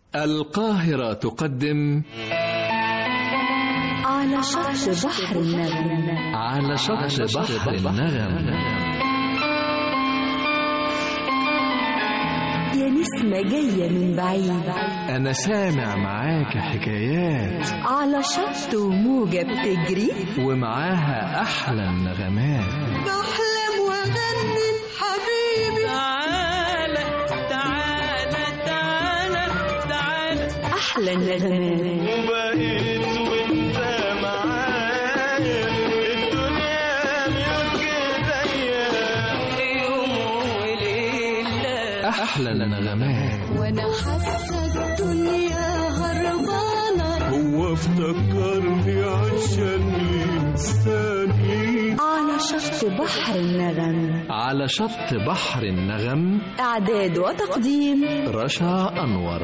القاهرة تقدم على شط بحر النغم على شط بحر النغم يا نسمة جاية من بعيد أنا سامع معاك حكايات على شط وموجة بتجري ومعاها أحلى النغمات بحلم واغني حبيبي تعالى تعالى تعالى تعالى أحلى النغمات وبقيت وانت معايا الدنيا ملك ايديا في يوم وليلة أحلى النغمات وأنا حاسة الدنيا هربانة هو افتكرني عشان ينساني على شط بحر النغم على شط بحر النغم إعداد وتقديم رشا أنور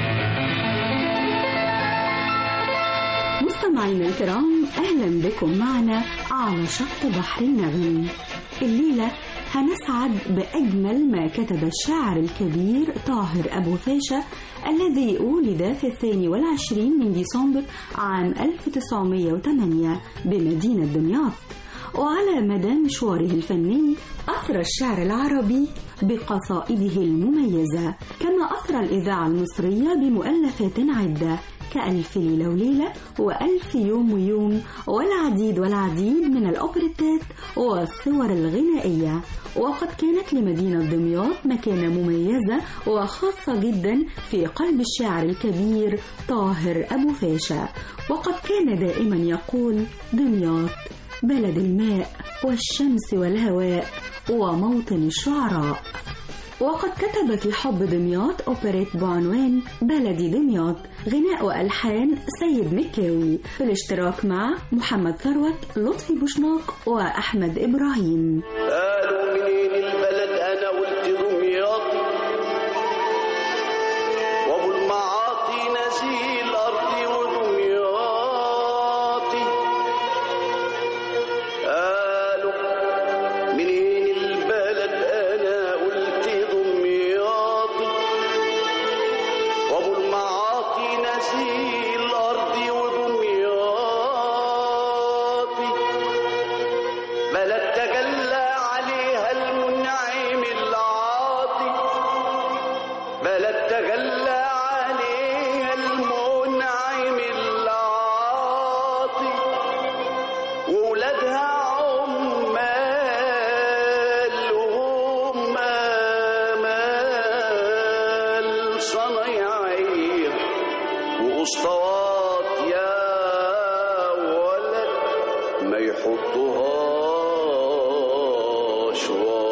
مستمعينا الكرام أهلا بكم معنا على شط بحر النغم الليلة هنسعد بأجمل ما كتب الشاعر الكبير طاهر أبو فاشا الذي ولد في الثاني والعشرين من ديسمبر عام 1908 بمدينة دمياط وعلى مدى مشواره الفني أثرى الشعر العربي بقصائده المميزة كما أثرى الإذاعة المصرية بمؤلفات عدة كألف ليلة وليلة وألف يوم ويوم والعديد والعديد من الأوبريتات والصور الغنائية وقد كانت لمدينة دمياط مكانة مميزة وخاصة جدا في قلب الشاعر الكبير طاهر أبو فاشا وقد كان دائما يقول دمياط بلد الماء والشمس والهواء وموطن الشعراء وقد كتب في حب دمياط أوبريت بعنوان بلدي دمياط غناء وألحان سيد مكاوي بالاشتراك مع محمد ثروت لطفي بوشناق وأحمد إبراهيم قالوا منين البلد انا قلت دمياطي وابو المعاطي نزيل ارضي ودمياطي قالوا منين البلد انا قلت دمياطي وابو المعاطي نزيل ارضي ودمياطي بلد تجلى عليها المنعم العاطي بلد تجلى عليها المنعم العاطي وولادها عمال وهم مال صنايعية واسطوات يا ولد ما يحطوهاش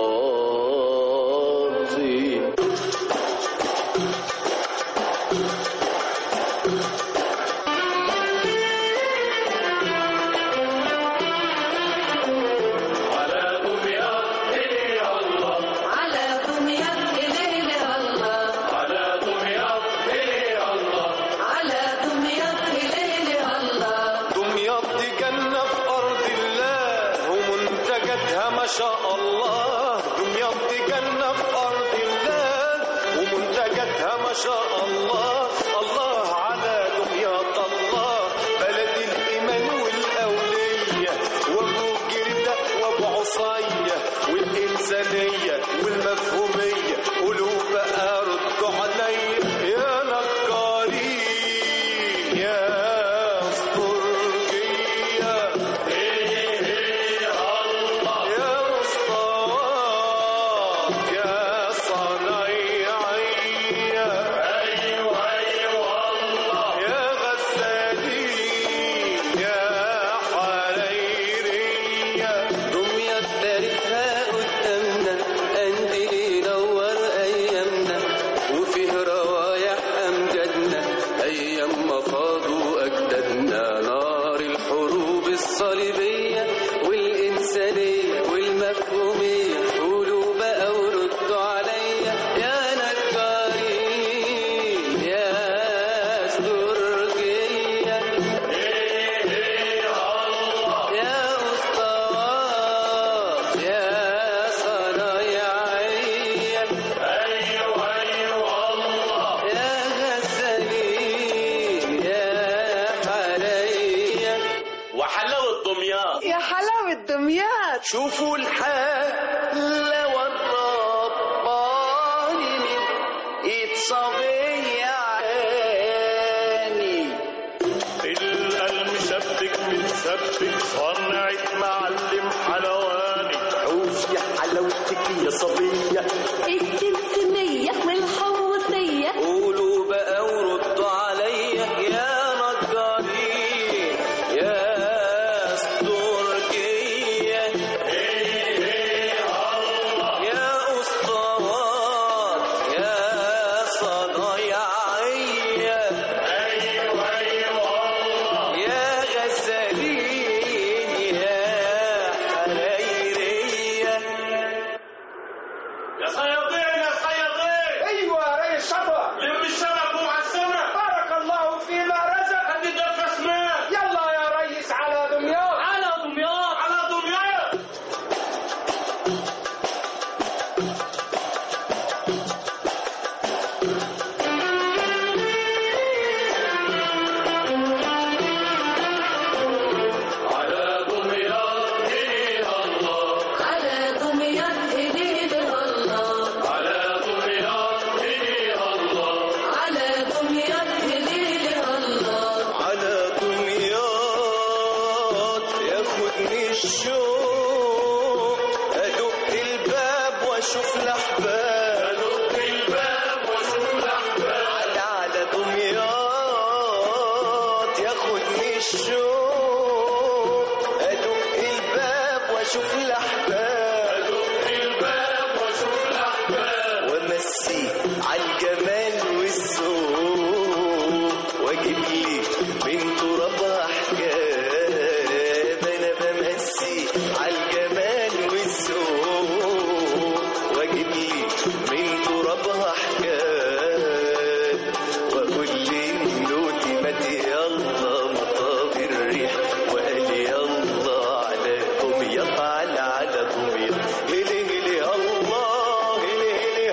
واطي على دمياط ليل الله على دمياط ليل الله دمياط دي جنة في أرض الله ومنتجاتها ما شاء الله دمياط دي جنة في أرض الله ومنتجاتها ما شاء الله الله على دمياط الله بلد الإيمان والأولية وأبو جردة وأبو عصية والإنسانية والمفهومية قولوا بقى ردوا عليا يا نكارين يا أسطورجية يا شوفوا الحالة والرباني من ايد صبي عاني القلب شبك متسبك صنعت معلم حلواني عوف يا حلاوتك يا صبية السمسمية والحوصية قولوا بقى وردوا عليا يا نجارين يا استرجية يا اسطوات يا صنايعية يا غزالين يا حريرية يا صيادين يا صيادين ايوه يا ريس صبر لم الشبك ومع السمك بارك الله فيما رزق هدي دفع اسماك يلا يا ريس على دمياط على دمياط على دمياط على دمياط هي الله على دمياط هليل الله على دمياط هي الله على دمياط هليل الله على دمياط ياخدني الشوق ادق الباب واشوف الاحباب ادق الباب واشوف الاحباب على على دمياط ياخدني الشوق ادق الباب واشوف الاحباب ادق الباب واشوف الاحباب وامسي على الجمال والذوق واجيب لي من ترابها حكايه انا بمسي على الجمال والذوق واجيب لي من ترابها حكايه واقول لي ملوتي ماتي يلا مطاب الريح وقال يلا على دمياط على على دمياط هلي هلي الله هلي هلي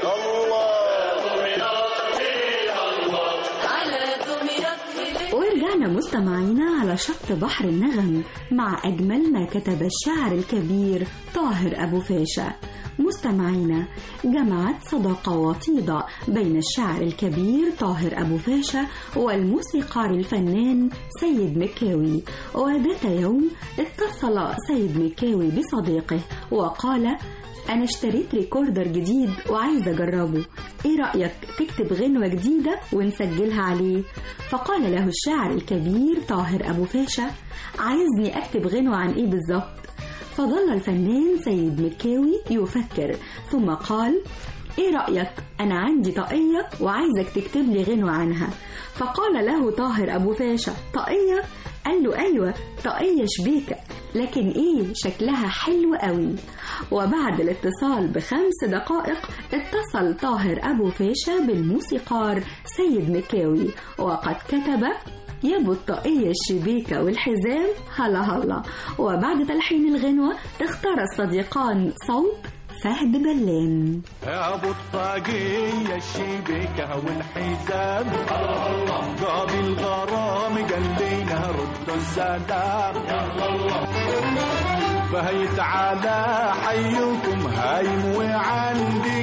الله على دمياط هليل ورجعنا مستمعينا على شط بحر النغم مع أجمل ما كتب الشاعر الكبير طاهر أبو فاشا مستمعينا جمعت صداقة وطيدة بين الشاعر الكبير طاهر أبو فاشا والموسيقار الفنان سيد مكاوي وذات يوم اتصل سيد مكاوي بصديقه وقال أنا اشتريت ريكوردر جديد وعايز أجربه إيه رأيك تكتب غنوة جديدة ونسجلها عليه فقال له الشاعر الكبير طاهر أبو فاشا عايزني أكتب غنوة عن إيه بالظبط فظل الفنان سيد مكاوي يفكر ثم قال ايه رأيك انا عندي طاقية وعايزك تكتب لي غنوة عنها فقال له طاهر ابو فاشا طاقية قال له ايوه طاقية شبيكة لكن ايه شكلها حلو قوي وبعد الاتصال بخمس دقائق اتصل طاهر ابو فاشا بالموسيقار سيد مكاوي وقد كتب يا ابو الطاقية الشبيكة والحزام هلا هلا وبعد تلحين الغنوة اختار الصديقان صوت فهد بلان يا ابو الطاقية الشبكة والحزام قاضي الغرام قال لينا ردوا السلام فهي تعالى حيكم هايم وعندي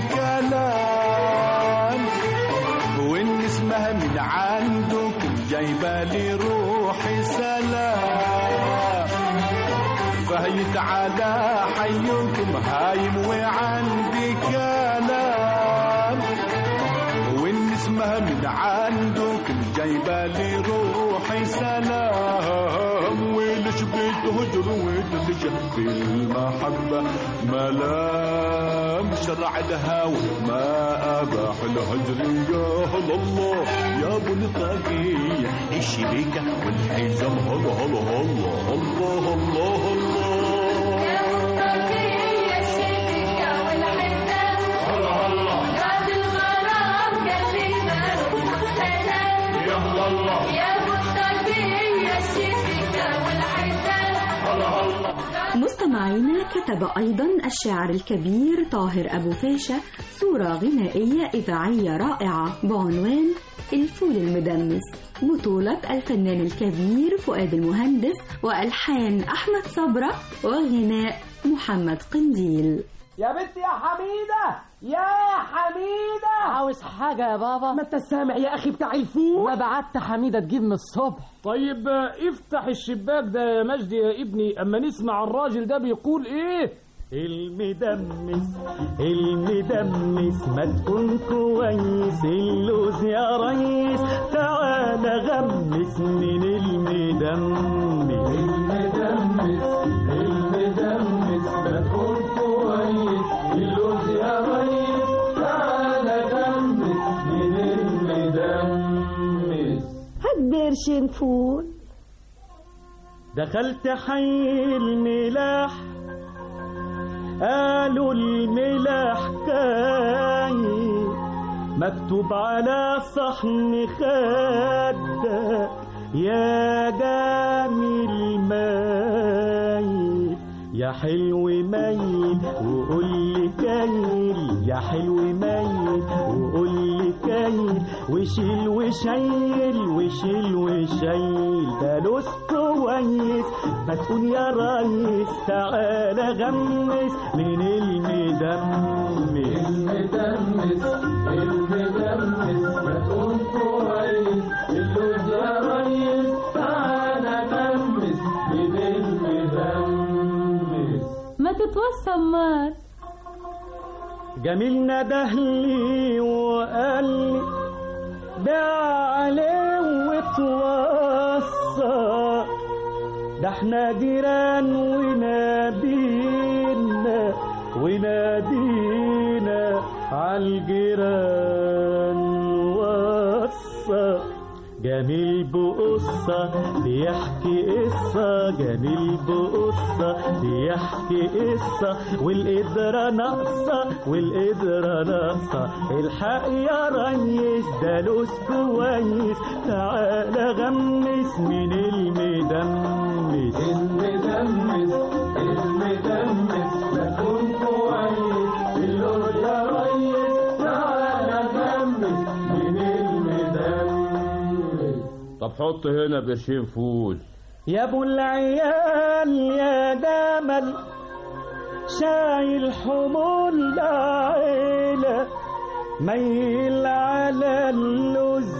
كلام وان اسمها من عندكم جايبه لي روحي سلام فهي تعالى حيكم هايم وعندي كلام وان اسمها من عندكم جايبه لي روحي سلام وليش بتهجر وليش بالمحبه ملام شرع الهوى ما اباح الهجر يا الله يا ابو الطاقيه الشبيكه والحزام هلا هلا هلا الله الله الله يا الطاقية الشبكة والحزام قاد الغرام قال لينا ردوا السلام يا ابو الطاقية الشبكة والحزام مستمعينا كتب أيضا الشاعر الكبير طاهر أبو فاشا صورة غنائية إذاعية رائعة بعنوان الفول المدمس بطولة الفنان الكبير فؤاد المهندس وألحان أحمد صبرة وغناء محمد قنديل يا بنت يا حميدة يا حميدة عاوز حاجة يا بابا ما انت سامع يا اخي بتاع الفول ما بعت حميدة تجيب من الصبح طيب آه، افتح الشباك ده يا مجدي يا ابني اما نسمع الراجل ده بيقول ايه المدمس المدمس ما تكون كويس اللوز يا ريس تعالى غمس من المدمس المدمس المدمس ما تكون كويس اللوز يا ريس تعالى غمس من المدمس هات قرشين فول دخلت حي الملاح قالوا الملاح كاي مكتوب على صحن خدك يا جميل مايل يا حلو مايل وقول لي كايل يا حلو مايل وقول لي كايل وشيل وشيل وشيل وشيل ده لوس كويس ما تكون يا ريس تعالى غمس من المدمس المدمس المدمس ما تكون كويس اللوز يا ريس تعالى غمس من المدمس ما تتوسم مات جميل ندهلي وقال لي ده عليه وتوصى ده احنا جيران ونادينا ونادينا عالجيران وصى جميل بقصة بيحكي قصة جميل بقصة بيحكي قصة والقدرة ناقصة والقدرة ناقصة الحق يا ريس ده لوز كويس تعالى غمس من المدمس المدمس المدمس تكون كويس اللون يا ريس تعالى غمس من المدمس طب حط هنا قرشين فول يا ابو العيال يا جمل شايل حمول عيلة ميل على اللوز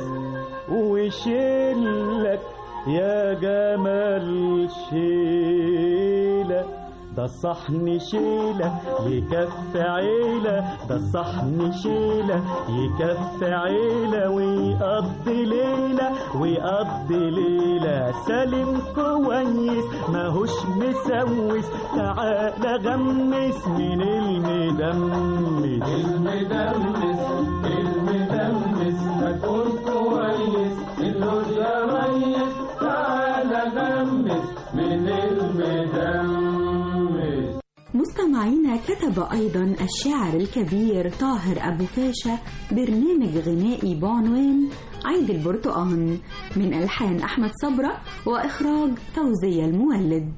وشيلك يا جمل شيلة ده صحن شيلة يكفي عيلة ده صحن شيلة يكفي عيلة ويقضي ليلة ويقضي ليلة سالم كويس ماهوش مسوس تعالى غمس من المدمس المدمس المدمس تكون كويس اللوز يا ريس تعالى غمس من المدمس مستمعينا كتب أيضا الشاعر الكبير طاهر أبو فاشا برنامج غنائي بعنوان عيد البرتقال من ألحان أحمد صبرة وإخراج فوزية المولد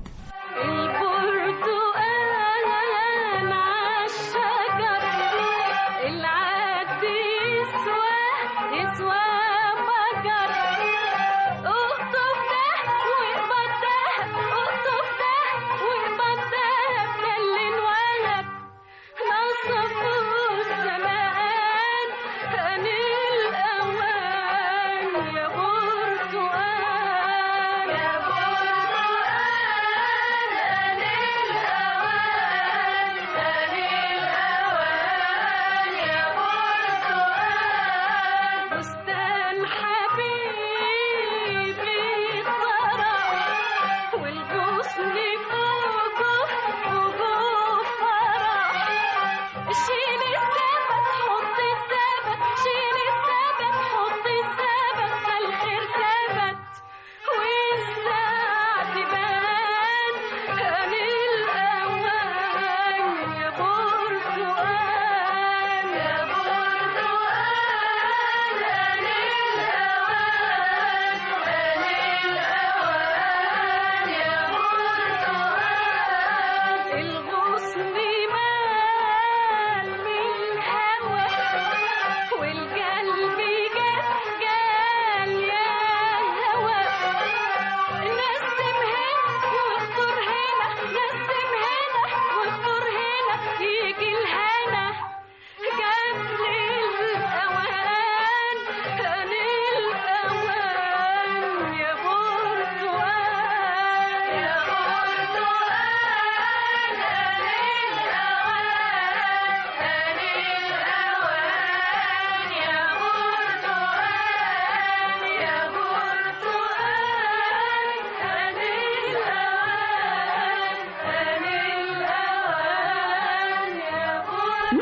البرتقال عالشجر العد يسوى يسوى بجر اقطف ده واقبض ده اقطف ده واقبض ده بكل الولد نصفوا الزمان هن الأوان يا برتقال يا برتقال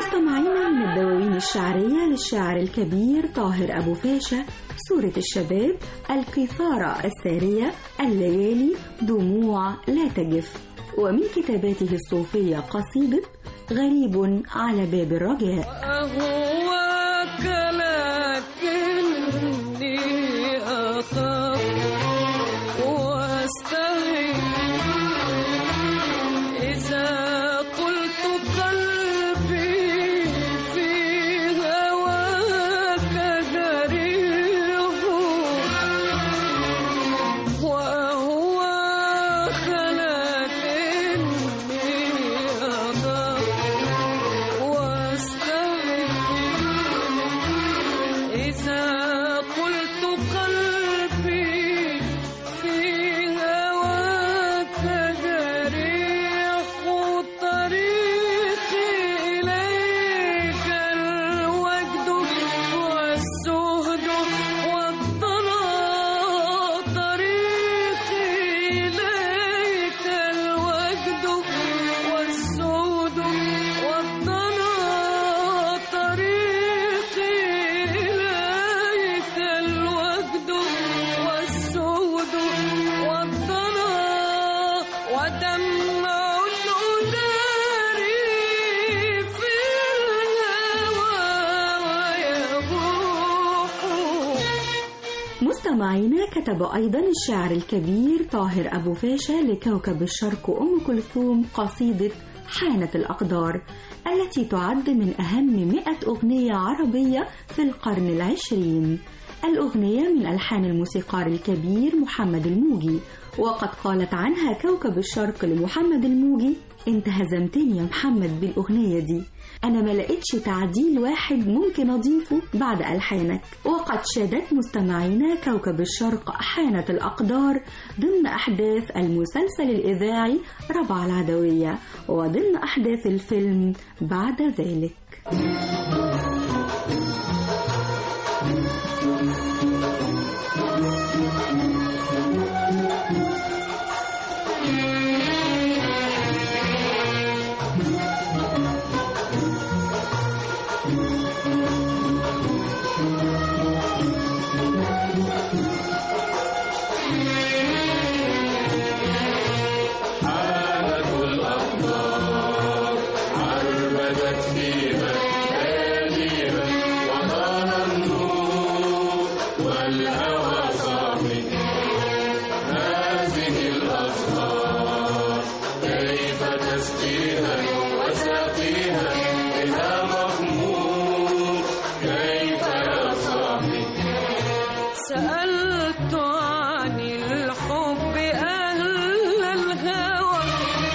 مستمعينا من الدواوين الشعرية للشاعر الكبير طاهر أبو فاشا سورة الشباب القيثارة السارية الليالي دموع لا تجف ومن كتاباته الصوفية قصيدة غريب على باب الرجاء أهواك لكني أخاف وأستحي إذا قلت قلبي في هواك جريح وأهواك لكني أخاف واستحي إذا قلت قلبي في هواك جريح طريقي إليك الوجد والزهد والضنا طريقي إليك الوجد والزهد والضنا طريقي إليك الوجد والزهد والضنا ودمع الأداري في الهوى ويبوح مستمعينا كتب أيضا الشاعر الكبير طاهر أبو فاشا لكوكب الشرق أم كلثوم قصيدة حانت الأقدار التي تعد من أهم مئة أغنية عربية في القرن العشرين الأغنية من ألحان الموسيقار الكبير محمد الموجي وقد قالت عنها كوكب الشرق لمحمد الموجي انت هزمتني يا محمد بالأغنية دي أنا ما لقيتش تعديل واحد ممكن أضيفه بعد ألحانك وقد شادت مستمعينا كوكب الشرق حانت الأقدار ضمن أحداث المسلسل الإذاعي ربع العدوية وضمن أحداث الفيلم بعد ذلك حالة الأقدار عربدت فيها لياليها وطال النور والهوى صاحي هذه الأزهار كيف تسقيها وسقيها إلى مغمور كيف يا صاحي سألت عن الحب أهل الهوى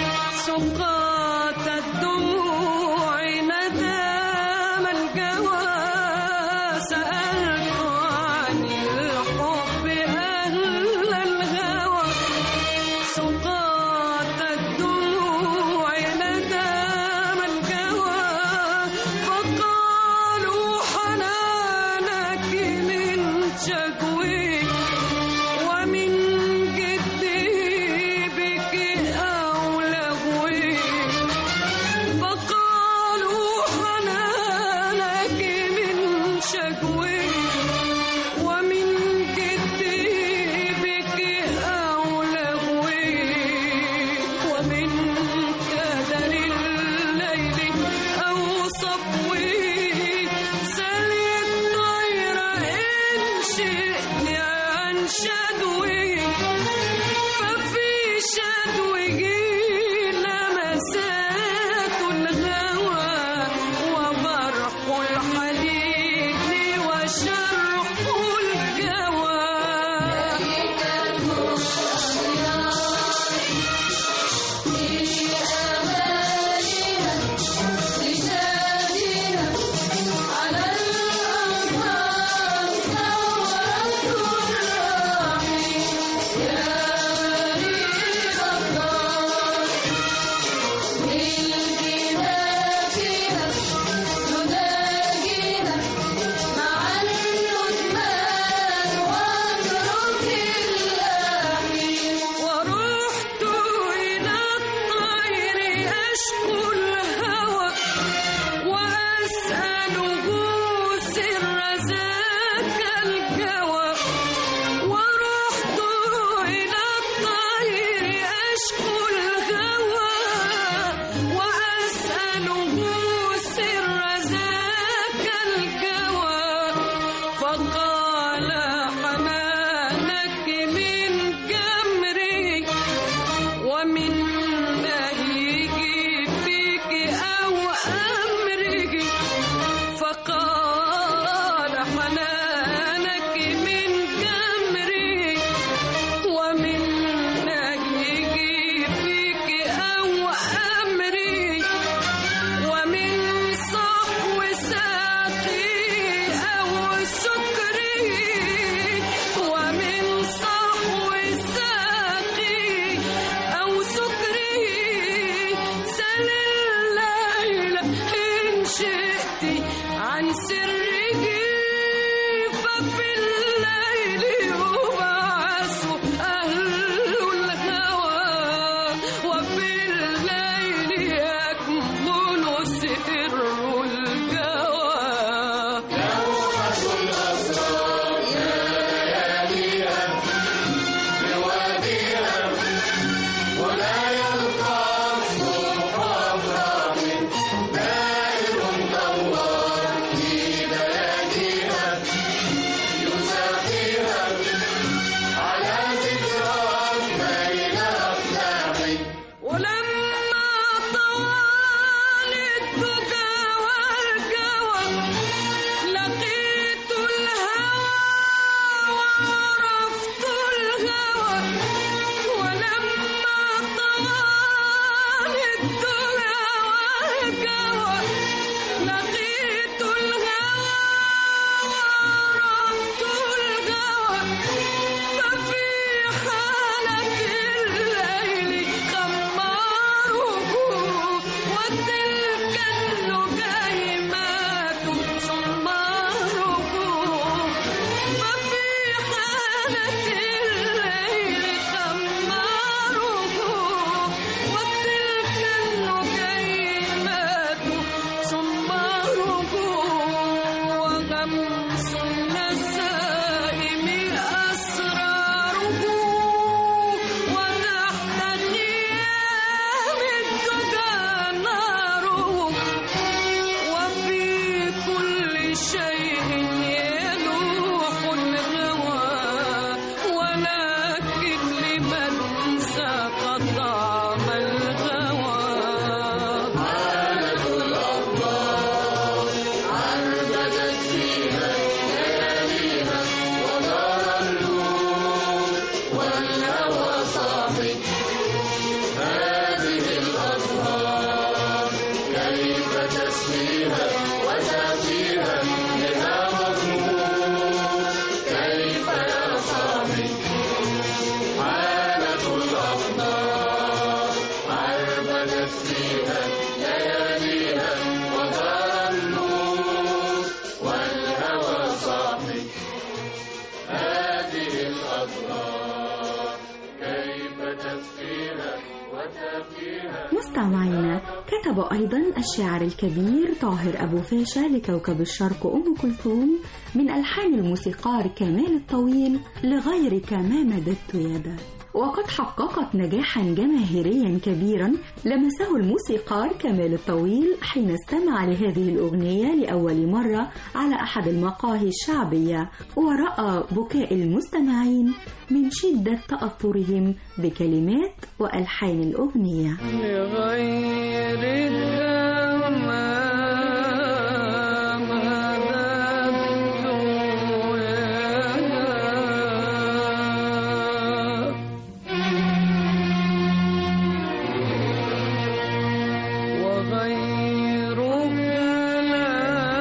سقاط الدموع ندام الجوى سألت عن الحب أهل الهوى سقاط الدموع ندام الجوى فقالوا حنانك من شكوي ومن جدي بك أو لهوي فقالوا حنانك من شكوي ومن جدي بك أو لهوي ومن كدر الليل أو صبوي سل الطير إن شئت عن شدوي ففي شدوه لمسات الهوى وبرق الحديد وشرح الجوى صاحي حالة الأخضار عربدت فيها لياليها ودار النور والهوى صاحي هذه الأضرار كيف تسقيها وتقيها مستمعينا كتب أيضا الشاعر الكبير طاهر أبو فاشا لكوكب الشرق أم كلثوم من ألحان الموسيقار كمال الطويل لغيرك ما مددت يدا وقد حققت نجاحا جماهيريا كبيرا لمسه الموسيقار كمال الطويل حين استمع لهذه الأغنية لأول مرة على أحد المقاهي الشعبية ورأى بكاء المستمعين من شدة تأثرهم بكلمات وألحان الأغنية لغيرك ما مددت يدا وغيرك لا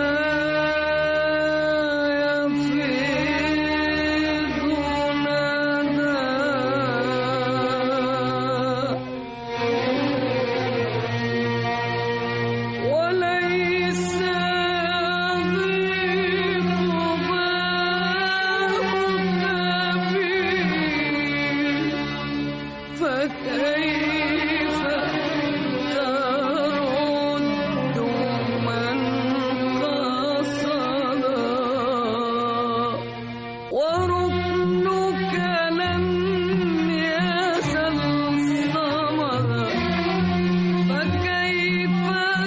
يفيد ندى وليس يضيق بابك فيه فكيف ترد من قصدا وركنك لم يزل صمدا فكيف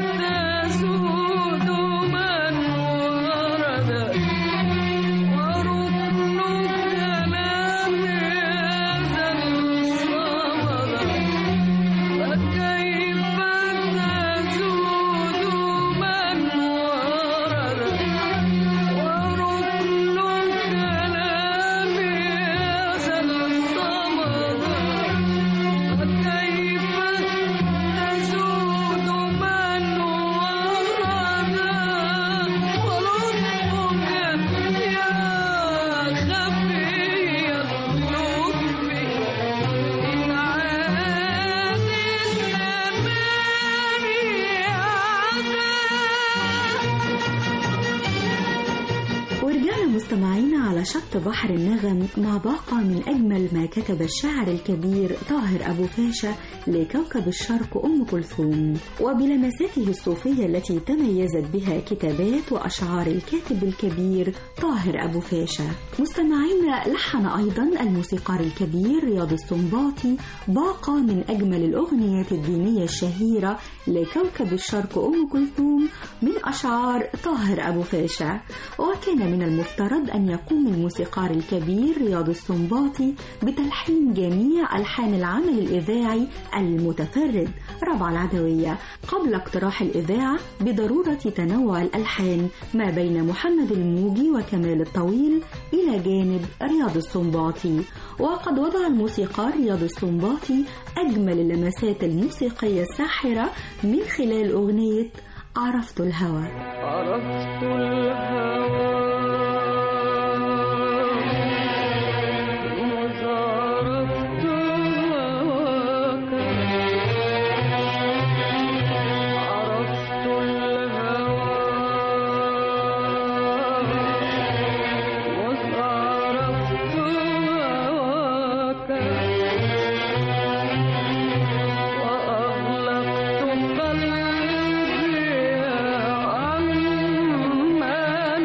تزود من ورد وركنك لم يزل صمدا فكيف تزود من ورد وركنك لم يزل صمدا فكيف تزود من ورد ولطفك يا خفي اللطف إن عاد الزمان عدا ورجعنا مستمعينا على شط بحر النغم مع باقة من أجمل ما كتب الشاعر الكبير طاهر أبو فاشا لكوكب الشرق أم كلثوم وبلمساته الصوفية التي تميزت بها كتابات وأشعار الكاتب الكبير طاهر أبو فاشا مستمعينا لحن أيضا الموسيقار الكبير رياض السنباطي باقة من أجمل الأغنيات الدينية الشهيرة لكوكب الشرق أم كلثوم من أشعار طاهر أبو فاشا وكان من المفترض أن يقوم الموسيقار الكبير رياض السنباطي بتلحين جميع ألحان العمل الإذاعي المتفرد ربع العدوية قبل اقتراح الإذاعة بضرورة تنوع الألحان ما بين محمد الموجي وكمال الطويل إلى جانب رياض السنباطي وقد وضع الموسيقار رياض السنباطي أجمل اللمسات الموسيقية الساحرة من خلال أغنية عرفت الهوى عرفت الهوى مذ عرفت هواك عرفت الهوى مذ عرفت هواك وأغلقت قلبي عما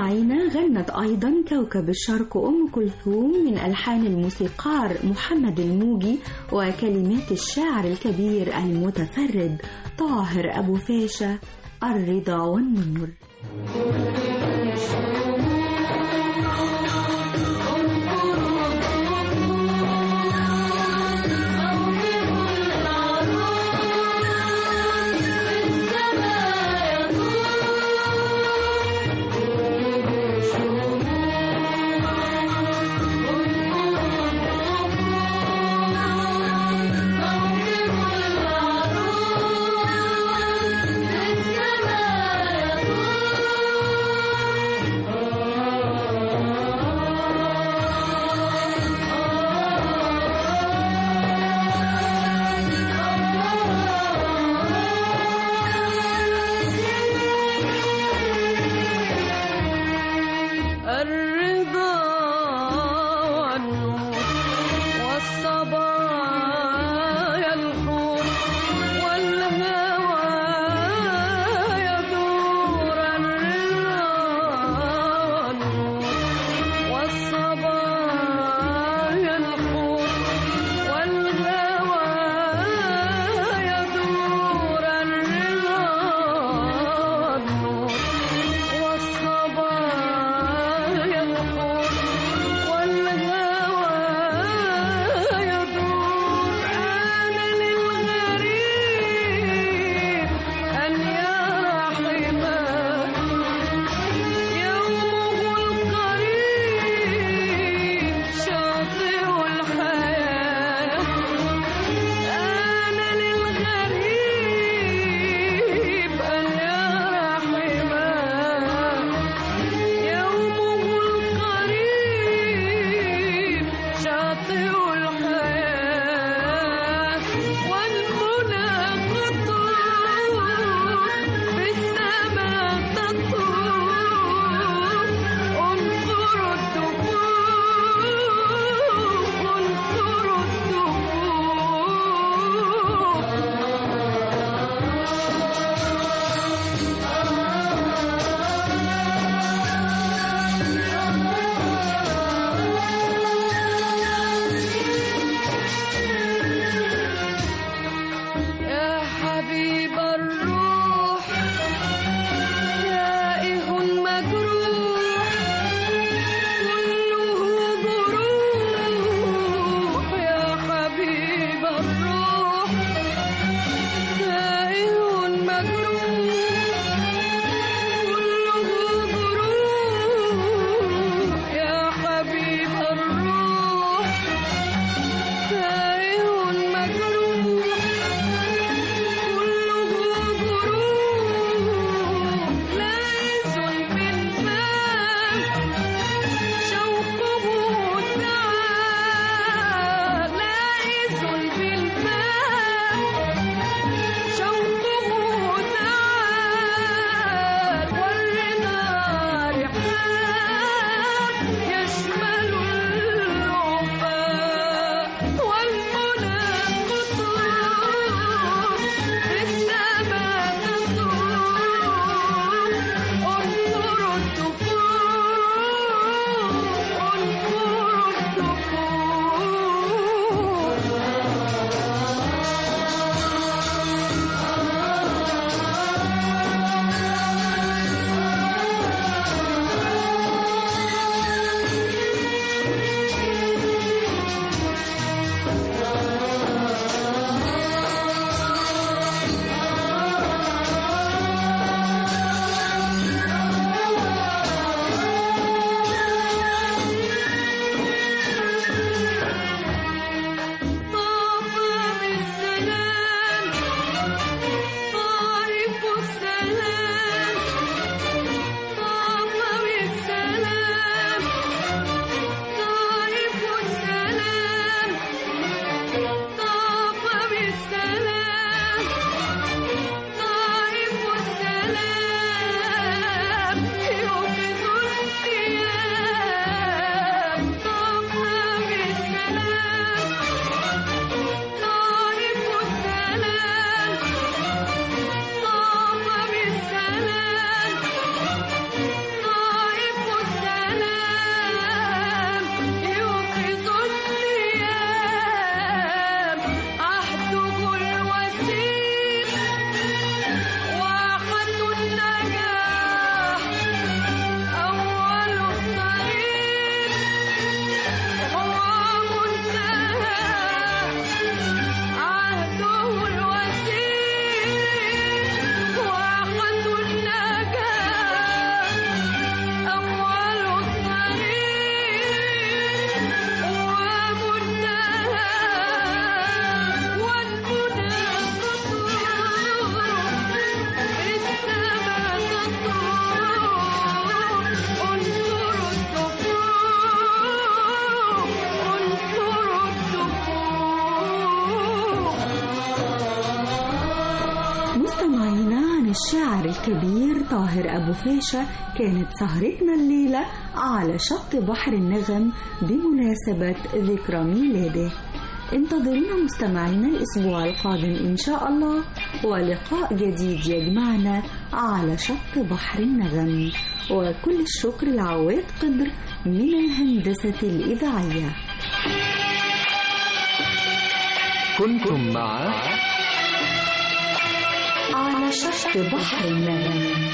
مستمعينا غنت أيضا كوكب الشرق أم كلثوم من ألحان الموسيقار محمد الموجي وكلمات الشاعر الكبير المتفرد طاهر أبو فاشا الرضا والنور الرضا والنور والصبايا الحور والهوى يدور الرضا والنور والصبايا الحور والهوى يدور الرضا والنور والصبايا الحور الشاعر الكبير طاهر أبو فاشا كانت سهرتنا الليلة على شط بحر النغم بمناسبة ذكرى ميلاده انتظرونا مستمعينا الأسبوع القادم إن شاء الله ولقاء جديد يجمعنا على شط بحر النغم وكل الشكر لعواد قدر من الهندسة الإذاعية كنتم مع على شط بحر النغم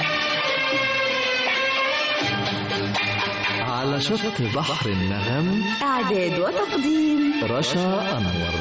على شط بحر النغم إعداد وتقديم رشا أنور